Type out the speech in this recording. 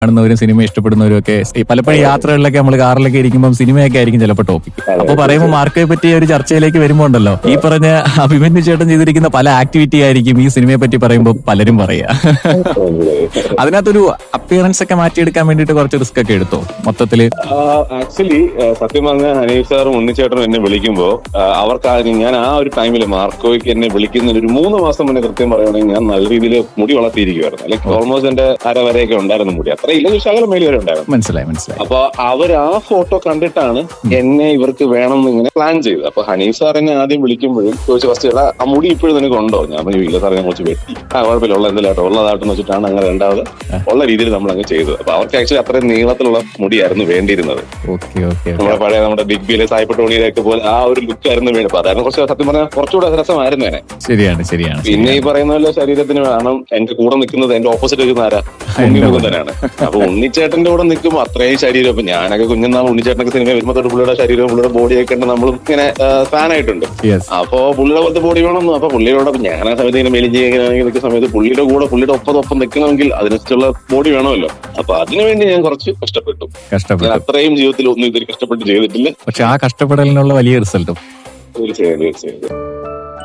കാണുന്നവരും cinema ഇഷ്ടപ്പെടുന്നവരും ഒക്കെ ഈ പലപ്പോഴും യാത്രകളിലൊക്കെ നമ്മൾ കാറിലൊക്കെ ഇരിക്കുമ്പോൾ സിനിമയൊക്കെ ആയിരിക്കും ചിലപ്പോൾ ടോപ്പിക് അപ്പൊ പറയുമ്പോൾ മാർക്കോയെ പറ്റിയ ഒരു ചർച്ചയിലേക്ക് വരുമ്പോൾ ഉണ്ടല്ലോ ഈ പറഞ്ഞ അഭിമന്യു ചേട്ടൻ ചെയ്തിരിക്കുന്ന പല ആക്ടിവിറ്റി ആയിരിക്കും ഈ സിനിമയെ പറ്റി പറയുമ്പോൾ പലരും പറയാ അതിനകത്തൊരു അപ്പിയറൻസ് ഒക്കെ മാറ്റിയെടുക്കാൻ വേണ്ടിയിട്ട് കുറച്ച് റിസ്ക് ഒക്കെ എടുത്തോ മൊത്തത്തില് ആക്ച്വലി സത്യം പറഞ്ഞാൽ ഹനീഫ് സാറും ഉണ്ണിച്ചേട്ടനും എന്നെ വിളിക്കുമ്പോ ആ, അവർക്ക് ആ- ഞാൻ ആ ഒരു ടൈമിൽ മാർക്കോയ്ക്ക് എന്നെ വിളിക്കുന്നതിന് ഒരു മൂന്ന് മാസം മുന്നേ കൃത്യം പറയുകയാണെങ്കിൽ ഞാൻ നല്ല രീതിയിൽ മുടി വളർത്തിയിരിക്കുവായിരുന്നു അല്ലെങ്കിൽ ഓൾമോസ്റ്റ് എന്റെ അര വരെയൊക്കെ ഉണ്ടായിരുന്നു മുടി അത്ര ഇല്ല ശകലം മേലി വരെ ഉണ്ടായിരുന്നു മനസ്സിലായി മനസ്സിലായി അപ്പൊ അവർ ആ ഫോട്ടോ കണ്ടിട്ടാണ് എന്നെ ഇവർക്ക് വേണം എന്ന് ഇങ്ങനെ പ്ലാൻ ചെയ്തത് അപ്പൊ ഹനീഫ് സാർ എന്നെ ആദ്യം വിളിക്കുമ്പോഴും ചോദിച്ചു ഫസ്റ്റ് എടാ ആ മുടി ഇപ്പോഴും നിനക്ക് ഉണ്ടോ ഞാൻ പറഞ്ഞു ഇല്ല സാർ ഞാൻ കുറച്ച് വെട്ടി ആ കുഴപ്പമില്ല ഉള്ള എന്തെങ്കിലും ഉള്ളതാട്ടെന്ന് വെച്ചിട്ടാണ് അങ്ങനെ രണ്ടാമത് ഉള്ള രീതിയിൽ നമ്മൾ അങ്ങ് ചെയ്തത് അപ്പൊ അവർക്ക് ആക്ച്വലി അത്രയും നീളത്തിലുള്ള മുടിയായിരുന്നു വേണ്ടിയിരുന്നത് ഓക്കെ ഓക്കെ നമ്മുടെ പഴയ നമ്മുടെ ബിഗ് ബിയിലെ സായിപ്പ് ടോണിയിലൊക്കെ പോലെ ആ ഒരു ലുക്ക് ആയിരുന്നു വേണ്ടി അപ്പൊ അതായിരുന്നു കുറച്ച് സത്യം പറഞ്ഞാൽ കുറച്ചുകൂടെ രസമായിരുന്നു തന്നെ ശരിയാണ് ശരിയാണ് പിന്നെ ഈ പറയുന്ന പോലെ ശരീരത്തിന് വേണം എന്റെ കൂടെ നിൽക്കുന്നത് എന്റെ ഓപ്പോസിറ്റ് നിൽക്കുന്ന ആരാ ഉണ്ണിമുഖം തന്നെയാണ് അപ്പൊ ഉണ്ണിച്ചേട്ടന്റെ കൂടെ നിൽക്കുമ്പോൾ അത്രയും ശരീരം ഇപ്പൊ ഞാനൊക്കെ കുഞ്ഞുനാൾ ഉണ്ണിച്ചേട്ടനൊക്കെ സിനിമ വരുമ്പോൾ തൊട്ട് പുള്ളിയുടെ ശരീരവും പുള്ളിയുടെ ബോഡിയൊക്കെ ഉണ്ട് നമ്മളും ഇങ്ങനെ ഫാൻ ആയിട്ടുണ്ട് യെസ് അപ്പോ പുള്ളിയുടെ പോലത്തെ ബോഡി വേണം അപ്പൊ പുള്ളിയോട് ഞാൻ ആ സമയത്ത് ഇങ്ങനെ മെലിഞ്ഞ് ഇങ്ങനെ നിൽക്കുന്ന സമയത്ത് പുള്ളിയുടെ കൂടെ പുള്ളിയുടെ ഒപ്പം ഒപ്പം നിൽക്കണമെങ്കിൽ അതിനനുസരിച്ചുള്ള ബോഡി വേണമല്ലോ അപ്പൊ അതിനുവേണ്ടി ഞാൻ കുറച്ച് കഷ്ടപ്പെട്ടു ഞാൻ കഷ്ടപ്പെട്ടു അത്രയും ജീവിതത്തിൽ ഒന്നും ഇതിൽ കഷ്ടപ്പെട്ട് ചെയ്തിട്ടില്ല പക്ഷെ ആ കഷ്ടപ്പെടലിനുള്ള വലിയ റിസൾട്ടും തീർച്ചയായും തീർച്ചയായും